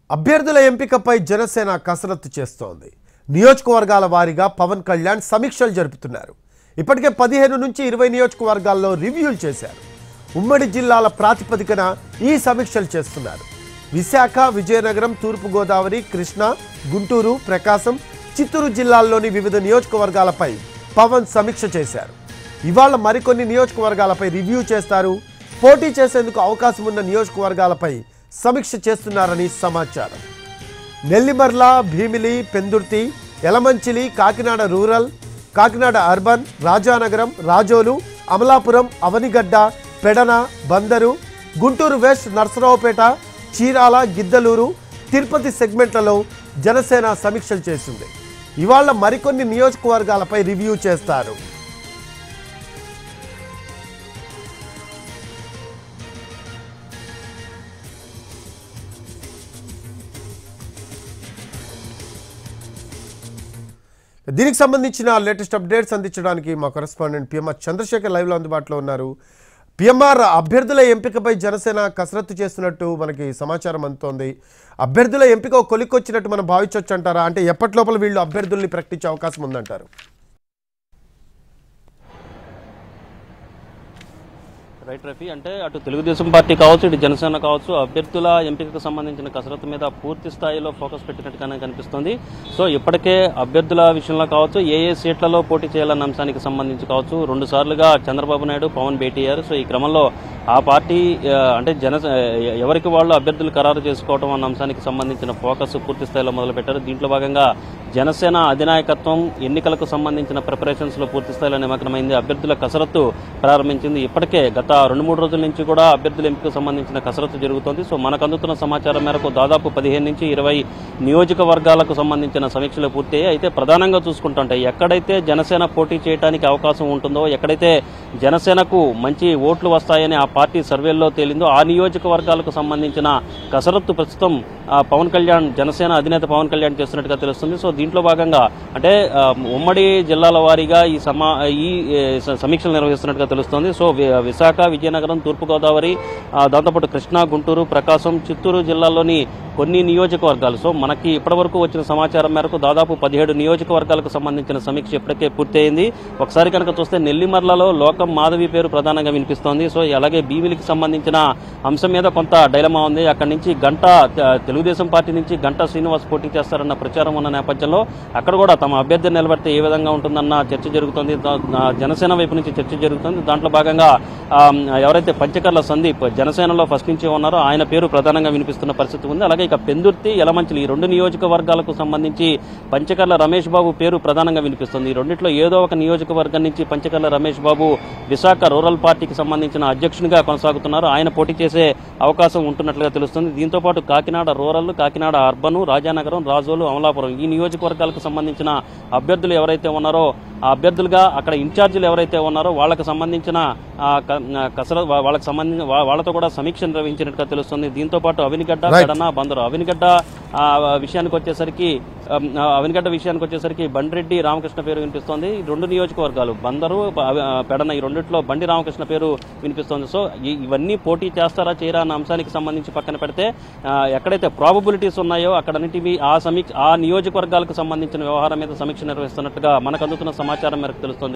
అభ్యర్థుల ఎంపికపై జనసేన కసరత్తు చేస్తోంది నియోజకవర్గాల వారీగా పవన్ కళ్యాణ్ సమీక్షలు జరుపుతున్నారు ఇప్పటికే పదిహేను నుంచి ఇరవై నియోజకవర్గాల్లో రివ్యూలు చేశారు ఉమ్మడి జిల్లాల ప్రాతిపదికన ఈ సమీక్షలు చేస్తున్నారు విశాఖ విజయనగరం తూర్పుగోదావరి కృష్ణా గుంటూరు ప్రకాశం చిత్తూరు జిల్లాల్లోని వివిధ నియోజకవర్గాలపై పవన్ సమీక్ష చేశారు ఇవాళ మరికొన్ని నియోజకవర్గాలపై రివ్యూ చేస్తారు పోటీ చేసేందుకు అవకాశం ఉన్న నియోజకవర్గాలపై సమీక్ష చేస్తున్నారని సమాచారం Nellimarla Bheemili Pendurthi Yelamanchili Kakinada rural Kakinada urban Rajanagaram Razole Amalapuram Avanigadda Pedana Bandar Guntur west Narasaraopet Chirala Giddalur Tirupati సెగ్మెంట్లలో జనసేన సమీక్షలు చేసింది ఇవాళ మరికొన్ని నియోజకవర్గాలపై రివ్యూ చేస్తారు దీనికి సంబంధించిన లేటెస్ట్ అప్డేట్స్ అందించడానికి మా కరెస్పాండెంట్ పిఎంఆర్ చంద్రశేఖర్ లైవ్లో అందుబాటులో ఉన్నారు పిఎంఆర్ అభ్యర్థుల ఎంపికపై జనసేన కసరత్తు చేస్తున్నట్టు మనకి సమాచారం అందుతోంది అభ్యర్థుల ఎంపిక కొలిక్కొచ్చినట్టు మనం భావించవచ్చు అంటారా అంటే ఎప్పటి లోపల వీళ్ళు అభ్యర్థుల్ని ప్రకటించే అవకాశం ఉందంటారు రైట్ రఫీ అంటే అటు తెలుగుదేశం పార్టీ కావచ్చు ఇటు జనసేన కావచ్చు అభ్యర్థుల ఎంపికకు సంబంధించిన కసరత్తు మీద పూర్తి స్థాయిలో ఫోకస్ పెట్టినట్టుగానే కనిపిస్తుంది సో ఇప్పటికే అభ్యర్థుల విషయంలో కావచ్చు ఏ ఏ సీట్లలో పోటీ చేయాలన్న అంశానికి సంబంధించి కావచ్చు రెండు సార్లుగా చంద్రబాబు నాయుడు పవన్ భేటీ అయ్యారు సో ఈ క్రమంలో ఆ పార్టీ ఆ, అంటే జన ఎవరికి వాళ్ళు అభ్యర్థులు ఖరారు చేసుకోవడం అన్న అంశానికి సంబంధించిన ఫోకస్ పూర్తి స్థాయిలో మొదలుపెట్టారు దీంట్లో భాగంగా జనసేన అధినాయకత్వం ఎన్నికలకు సంబంధించిన ప్రిపరేషన్స్ లో పూర్తి స్థాయిలో నిమగ్నమైంది అభ్యర్థుల కసరత్తు ప్రారంభించింది ఇప్పటికే గత రెండు మూడు రోజుల నుంచి కూడా అభ్యర్థుల ఎంపికకు సంబంధించిన కసరత్తు జరుగుతోంది సో మనకు అందుతున్న సమాచారం మేరకు దాదాపు పదిహేను నుంచి ఇరవై నియోజకవర్గాలకు సంబంధించిన సమీక్షలు పూర్తయ్యాయి అయితే ప్రధానంగా చూసుకుంటుంటే ఎక్కడైతే జనసేన పోటీ చేయడానికి అవకాశం ఉంటుందో ఎక్కడైతే జనసేనకు మంచి ఓట్లు వస్తాయని ఆ పార్టీ సర్వేల్లో తేలిందో ఆ నియోజకవర్గాలకు సంబంధించిన కసరత్తు ప్రస్తుతం ఆ, పవన్ కళ్యాణ్ జనసేన అధినేత పవన్ కళ్యాణ్ చేస్తున్నట్టుగా తెలుస్తుంది సో దీంట్లో భాగంగా అంటే ఆ, ఉమ్మడి జిల్లాల వారీగా ఈ సమా ఈ ఏ, స- సమీక్షలు నిర్వహిస్తున్నట్టుగా తెలుస్తోంది సో వి- విశాఖ విజయనగరం తూర్పుగోదావరి ఆ, దాంతోపాటు కృష్ణా గుంటూరు ప్రకాశం చిత్తూరు జిల్లాల్లోని కొన్ని నియోజకవర్గాలు సో మనకి ఇప్పటివరకు వచ్చిన సమాచారం మేరకు దాదాపు పదిహేడు నియోజకవర్గాలకు సంబంధించిన సమీక్ష ఇప్పటికే పూర్తయింది ఒకసారి కనుక చూస్తే నెల్లిమర్లలో లోకం మాధవి పేరు ప్రధానంగా వినిపిస్తోంది సో అలాగే భీమిలికి సంబంధించిన అంశం మీద కొంత డైలమా ఉంది అక్కడి నుంచి గంట త- తెలుగుదేశం పార్టీ నుంచి గంట శ్రీనివాస్ పోటీ చేస్తారన్న ప్రచారం ఉన్న నేపథ్యంలో అక్కడ కూడా తమ అభ్యర్థిని నిలబెడితే ఏ విధంగా ఉంటుందన్న చర్చ జరుగుతుంది దా- ఆ, జనసేన వైపు నుంచి చర్చ జరుగుతుంది దాంట్లో భాగంగా ఆ, ఎవరైతే పంచకర్ల సందీప్ జనసేనలో ఫస్ట్ నుంచి ఉన్నారో ఆయన పేరు ప్రధానంగా వినిపిస్తున్న పరిస్థితి ఉంది అలాగే ఇక పెందుర్తి యలమంచిలి ఈ రెండు నియోజకవర్గాలకు సంబంధించి పంచకర్ల రమేష్ బాబు పేరు ప్రధానంగా వినిపిస్తుంది ఈ రెండిట్లో ఏదో ఒక నియోజకవర్గం నుంచి పంచకర్ల రమేష్ బాబు విశాఖ రూరల్ పార్టీకి సంబంధించిన అధ్యక్షునిగా కొనసాగుతున్నారు ఆయన పోటీ చేసే అవకాశం ఉంటున్నట్లుగా తెలుస్తుంది దీంతో పాటు కాకినాడ రూరల్ కాకినాడ అర్బన్ రాజానగరం రాజోలు అమలాపురం ఈ నియోజకవర్గాలకు సంబంధించిన అభ్యర్థులు ఎవరైతే ఉన్నారో ఆ అభ్యర్థులుగా అక్కడ ఇన్ఛార్జీలు ఎవరైతే ఉన్నారో వాళ్ళకి సంబంధించిన ఆ, క- ఆ, కసరత్ వా- వాళ్ళకి సంబంధించిన వా- వాళ్ళతో కూడా సమీక్ష నిర్వహించినట్టుగా తెలుస్తుంది దీంతో పాటు అవినిగడ్డ Right. పెడన బందరు అవినిగడ్డ ఆ, విషయానికి వచ్చేసరికి ఆమ్, ఆ, అవినిగడ్డ విషయానికి వచ్చేసరికి బండిరెడ్డి రామకృష్ణ పేరు వినిపిస్తోంది ఈ రెండు నియోజకవర్గాలు బందరు ప- అవి- ఆ, పెడన ఈ రెండిట్లో బండి రామకృష్ణ పేరు వినిపిస్తోంది సో ఈ- ఇవన్నీ పోటీ చేస్తారా చేయరా అన్న అంశానికి సంబంధించి పక్కన పెడితే ఆ, ఎక్కడైతే ప్రాబబిలిటీస్ ఉన్నాయో అక్కడన్నిటివి ఆ సమీక్ష ఆ నియోజకవర్గాలకు సంబంధించిన వ్యవహారం మీద సమీక్ష నిర్వహిస్తున్నట్టుగా మనకు అందుతున్న సమాచారం మేరకు తెలుస్తుంది